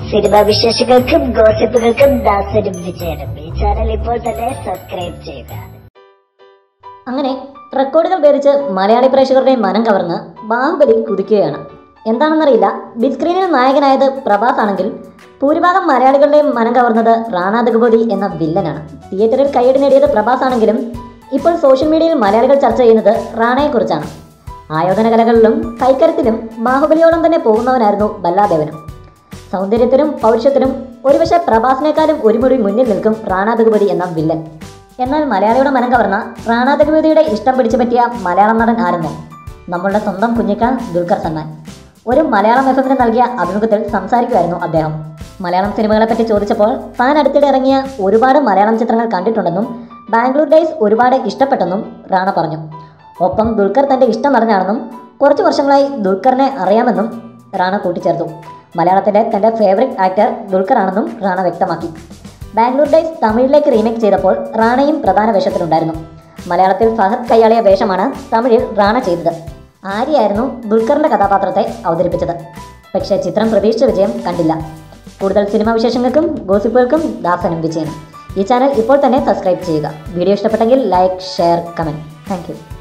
cinema വിശേഷങ്ങൾക്കും ഗോസിപ്പുകൾക്കും ദാസനും വിജയനും ഈ channel ഇപ്പോൾ തന്നെ സബ്സ്ക്രൈബ് ചെയ്യുക അങ്ങനെ റെക്കോർഡുകൾ ഭേദിച്ച് മലയാളി പ്രേക്ഷകരുടെ മനം കവർന്ന് ബാഹുബലി കുതിക്കുകയാണ് എന്താണെന്നറിയില്ല ബിഗ് സ്ക്രീനിൽ നായകനായത് പ്രഭാസ് ആണെങ്കിൽ ഭൂരിഭാഗം മലയാളികളുടെയും മനം കവർന്നത് റാണാ ദഗബോധി എന്ന വില്ലനാണ് തിയേറ്ററിൽ കൈയടി നേടിയത് പ്രഭാസ് ആണെങ്കിലും ഇപ്പോൾ സോഷ്യൽ മീഡിയയിൽ മലയാളികൾ ചർച്ച ചെയ്യുന്നത് റാണയെക്കുറിച്ചാണ് ആയോധന കലകളിലും കൈക്കരത്തിലും ബാഹുബലിയോളം തന്നെ പോകുന്നവനായിരുന്നു ബല്ലാദേവനും സൗന്ദര്യത്തിനും പൗരുഷത്തിനും ഒരുപക്ഷെ പ്രഭാസിനേക്കാളും ഒരു മുറി മുന്നിൽ നിൽക്കും റാണാ ദഗുപതി എന്ന വില്ലൻ എന്നാൽ മലയാളിയുടെ മനം കവർന്ന റാണാ ദഗുപതിയുടെ ഇഷ്ടം പിടിച്ചു പറ്റിയ മലയാളം നടൻ ആരെന്നോ നമ്മളുടെ സ്വന്തം കുഞ്ഞിക്ക ദുൽഖർ സൽമാൻ ഒരു മലയാളം എഫ് എമ്മിന് നൽകിയ അഭിമുഖത്തിൽ സംസാരിക്കുമായിരുന്നു അദ്ദേഹം മലയാളം സിനിമകളെ പറ്റി ചോദിച്ചപ്പോൾ താൻ അടുത്തിടെ ഇറങ്ങിയ ഒരുപാട് മലയാളം ചിത്രങ്ങൾ കണ്ടിട്ടുണ്ടെന്നും ബാംഗ്ലൂർ ഡേയ്സ് ഒരുപാട് ഇഷ്ടപ്പെട്ടെന്നും റാണ പറഞ്ഞു ഒപ്പം ദുൽഖർ തന്റെ ഇഷ്ടം നടനാണെന്നും കുറച്ച് വർഷങ്ങളായി ദുൽഖറിനെ അറിയാമെന്നും റാണ കൂട്ടിച്ചേർത്തു മലയാളത്തിലെ തന്റെ ഫേവറേറ്റ് ആക്ടർ ദുൽഖർ ആണെന്നും റാണ വ്യക്തമാക്കി ബാംഗ്ലൂർ ഡേയ്സ് തമിഴിലേക്ക് റീമേക്ക് ചെയ്തപ്പോൾ റാണയും പ്രധാന വേഷത്തിലുണ്ടായിരുന്നു മലയാളത്തിൽ ഫഹദ് കയ്യാളിയ വേഷമാണ് തമിഴിൽ റാണ ചെയ്തത് ആര്യായിരുന്നു ദുൽഖറിന്റെ കഥാപാത്രത്തെ അവതരിപ്പിച്ചത് പക്ഷേ ചിത്രം പ്രതീക്ഷിച്ച വിജയം കണ്ടില്ല കൂടുതൽ സിനിമാ വിശേഷങ്ങൾക്കും ഗോസിപ്പുകൾക്കും ദാസനും വിജയനും ഈ ചാനൽ ഇപ്പോൾ തന്നെ സബ്സ്ക്രൈബ് ചെയ്യുക വീഡിയോ ഇഷ്ടപ്പെട്ടെങ്കിൽ ലൈക്ക് ഷെയർ കമൻറ്റ് താങ്ക്